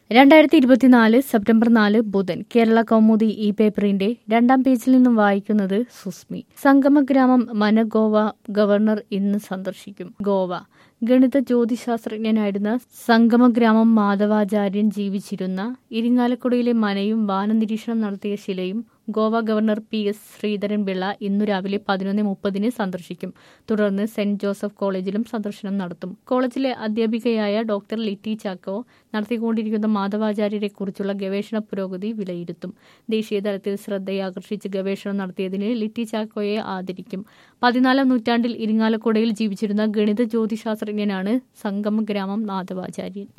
രണ്ടായിരത്തി ഇരുപത്തിനാല് സെപ്റ്റംബർ നാല് ബുധൻ കേരള കൗമുദി ഈ പേപ്പറിന്റെ രണ്ടാം പേജിൽ നിന്നും വായിക്കുന്നത് സുസ്മി സംഗമഗ്രാമം മനഗോവ ഗവർണർ ഇന്ന് സന്ദർശിക്കും ഗോവ ഗണിത ജ്യോതിശാസ്ത്രജ്ഞനായിരുന്ന സംഗമഗ്രാമം മാധവാചാര്യൻ ജീവിച്ചിരുന്ന ഇരിങ്ങാലക്കുടയിലെ മനയും വാനനിരീക്ഷണം നടത്തിയ ശിലയും Goa governor P S Sreedharan Pillai ഇന്നു രാവിലെ പതിനൊന്ന് മുപ്പതിന് സന്ദർശിക്കും തുടർന്ന് സെന്റ് ജോസഫ് കോളേജിലും സന്ദർശനം നടത്തും കോളേജിലെ അധ്യാപികയായ ഡോക്ടർ ലിറ്റി ചാക്കോ നടത്തിക്കൊണ്ടിരിക്കുന്ന മാധവാചാര്യരെ കുറിച്ചുള്ള ഗവേഷണ പുരോഗതി വിലയിരുത്തും ദേശീയ തലത്തിൽ ശ്രദ്ധയാകർഷിച്ച് ഗവേഷണം നടത്തിയതിന് ലിറ്റി ചാക്കോയെ ആദരിക്കും പതിനാലാം നൂറ്റാണ്ടിൽ ഇരിങ്ങാലക്കുടയിൽ ജീവിച്ചിരുന്ന ഗണിത ജ്യോതിശാസ്ത്രജ്ഞനാണ് സംഗമഗ്രാമം മാധവാചാര്യൻ